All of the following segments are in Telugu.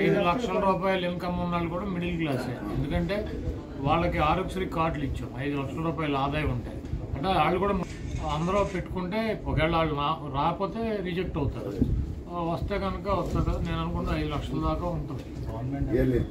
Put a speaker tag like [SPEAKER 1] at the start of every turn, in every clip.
[SPEAKER 1] ఐదు లక్షల రూపాయల ఇన్కమ్ ఉన్న వాళ్ళు కూడా మిడిల్ క్లాసే ఎందుకంటే వాళ్ళకి ఆరోగ్యశ్రీ కార్డులు ఇచ్చాం ఐదు లక్షల రూపాయల ఆదాయం ఉంటాయి అంటే వాళ్ళు కూడా అందరూ పెట్టుకుంటే ఒకవేళ వాళ్ళు రా- రాకపోతే రిజెక్ట్ అవుతారు ఆ, వస్తే కనుక వస్తుంది నేను అనుకుంటే ఐదు లక్షల దాకా ఉంటుంది
[SPEAKER 2] ఏం లేదు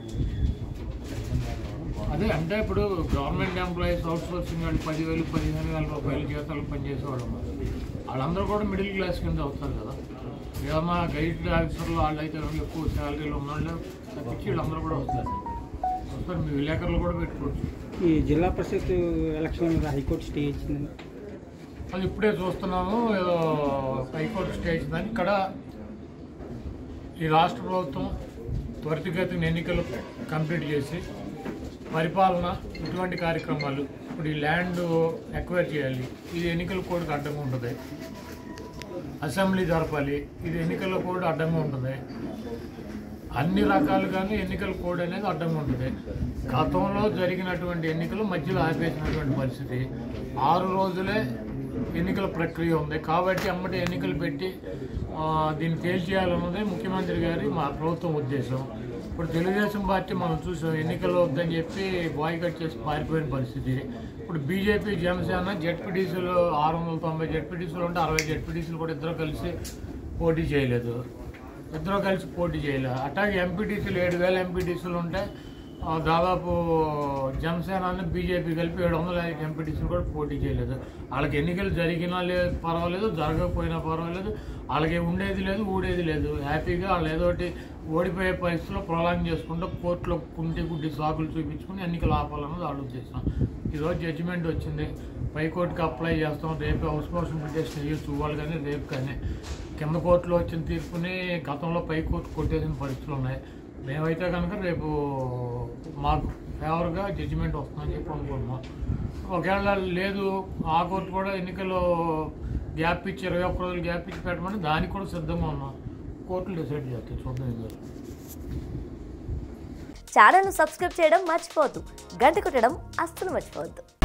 [SPEAKER 1] అదే అంటే ఇప్పుడు గవర్నమెంట్ ఎంప్లాయీస్ అవుట్ సోర్సింగ్ వాళ్ళు పదివేలు పదిహేను వేల రూపాయల జీతాలు పనిచేసేవాళ్ళు ఉన్నారు వాళ్ళందరూ కూడా మిడిల్ క్లాస్ కింద అవుతారు కదా ఏదన్నా గైడ్ ఆఫీసర్లు వాళ్ళు అయితే ఎక్కువ శాలరీలు ఉన్నవాళ్ళు తప్పించి వీళ్ళందరూ కూడా వస్తారు వస్తారు మీ విలేకరులు కూడా పెట్టుకోవచ్చు
[SPEAKER 3] ఈ జిల్లా పరిషత్ ఎలక్షన్ మీద హైకోర్టు స్టే ఇచ్చింది
[SPEAKER 1] అది ఇప్పుడే చూస్తున్నాము ఏదో హైకోర్టు స్టేజ్ దాన్ని ఇక్కడ ఈ రాష్ట్ర ప్రభుత్వం త్వరితగతిన ఎన్నికలు కంప్లీట్ చేసి పరిపాలన ఇటువంటి కార్యక్రమాలు ఇప్పుడు ఈ ల్యాండ్ ఎక్వైర్ చేయాలి ఇది ఎన్నికల కోడ్కి అడ్డంగా ఉంటుంది అసెంబ్లీ జరపాలి ఇది ఎన్నికల కోడ్ అడ్డంగా ఉంటుంది అన్ని రకాలుగాను ఎన్నికల కోడ్ అనేది అడ్డంగా ఉంటుంది గతంలో జరిగినటువంటి ఎన్నికలు మధ్యలో ఆపేసినటువంటి పరిస్థితి ఆరు రోజులే ఎన్నికల ప్రక్రియ ఉంది కాబట్టి అమ్మటి ఎన్నికలు పెట్టి ఆ, దీన్ని తేల్చేయాలన్నదే ముఖ్యమంత్రి గారి మా ప్రభుత్వం ఉద్దేశం ఇప్పుడు తెలుగుదేశం పార్టీ మనం చూసాం ఎన్నికలు వద్దని చెప్పి బాయ్కట్ చేసి పారిపోయిన పరిస్థితి ఇప్పుడు బీజేపీ జనసేన జెడ్పీటీసీలు ఆరు వందల తొంభై జెడ్పీటీసీలు ఉంటే అరవై జెడ్పీటీసీలు కూడా ఇద్దరు కలిసి పోటీ చేయలేదు ఇద్దరు కలిసి పోటీ చేయలేదు అట్లాగే ఎంపీటీసీలు ఏడు వేల ఎంపీటీసీలు ఉంటే ఆ, దాదాపు జనసేన బీజేపీ కలిపి ఏడు వందల ఎంపీటీసీలు కూడా పోటీ చేయలేదు వాళ్ళకి ఎన్నికలు జరిగినా లేదు పర్వాలేదు జరగకపోయినా పర్వాలేదు వాళ్ళకి ఉండేది లేదు ఊడేది లేదు హ్యాపీగా వాళ్ళు ఏదో ఒకటి ఓడిపోయే పరిస్థితిలో ప్రొలాంగ్ చేసుకుంటూ కోర్టులో కుంటి గుడ్డి సాకులు చూపించుకుని ఎన్నికలు ఆపాలన్నది వాళ్ళ ఉద్దేశం ఈరోజు జడ్జిమెంట్ వచ్చింది పైకోర్టుకి అప్లై చేస్తాం రేపు హౌస్ మోషన్ పిటిషన్ వేయచ్చు వాళ్ళు కానీ రేపు కానీ కింద కోర్టులో వచ్చిన తీర్పుని గతంలో పైకోర్టు కొట్టేసిన పరిస్థితులు ఉన్నాయి మేమైతే కనుక రేపు మాకు ఫేవర్గా జడ్జిమెంట్ వస్తుందని చెప్పి అనుకుంటున్నాం ఒకవేళ లేదు ఆ కోర్టు కూడా ఎన్నికల్లో గ్యాప్ ఇచ్చి ఇరవై ఒక్క రోజులు గ్యాప్ ఇచ్చి పెట్టమని దానికి కూడా సిద్ధంగా ఉన్నాం కోర్టులు డిసైడ్ చేస్తాయి చూద్దాం ఏం జరుగుతుందో.
[SPEAKER 4] ఛానల్ను సబ్స్క్రైబ్ చేయడం మర్చిపోవద్దు గంట కొట్టడం అస్సలు మర్చిపోవద్దు